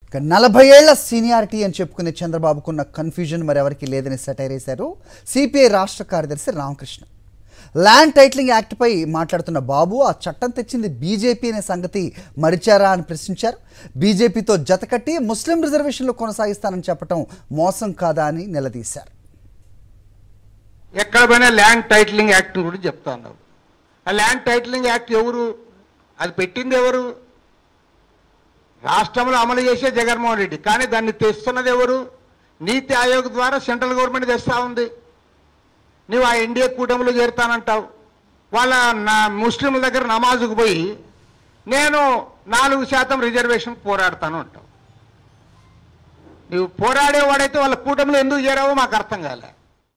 ఇక నలభై ఏళ్ల సీనియారిటీ అని చెప్పుకునే చంద్రబాబుకున్న కన్ఫ్యూజన్ మరెవరికి లేదని సెటైర్ వేశారు సిపిఐ రాష్ట్ర కార్యదర్శి రామకృష్ణ ల్యాండ్ టైటిలింగ్ యాక్ట్పై మాట్లాడుతున్న బాబు ఆ చట్టం తెచ్చింది బీజేపీ అనే సంగతి మరిచారా అని ప్రశ్నించారు బీజేపీతో జతకట్టి ముస్లిం రిజర్వేషన్లు కొనసాగిస్తానని చెప్పడం మోసం కాదా అని నిలదీశారు ఎక్కడ పోయినా ల్యాండ్ టైటిలింగ్ యాక్ట్ గురించి చెప్తా ఉన్నారు ఆ ల్యాండ్ టైటిలింగ్ యాక్ట్ ఎవరు అది పెట్టింది ఎవరు రాష్ట్రంలో అమలు చేసే జగన్మోహన్ రెడ్డి కానీ దాన్ని తెస్తున్నది ఎవరు నీతి ఆయోగ్ ద్వారా సెంట్రల్ గవర్నమెంట్ తెస్తా ఉంది నువ్వు ఆ ఎన్డీఏ కూటమిలో చేరుతానంటావు వాళ్ళ నా ముస్లింల దగ్గర నమాజుకు పోయి నేను నాలుగు శాతం రిజర్వేషన్ పోరాడతాను అంటావు నువ్వు పోరాడేవాడైతే వాళ్ళ కూటమిలో ఎందుకు చేరావో మాకు అర్థం కాలే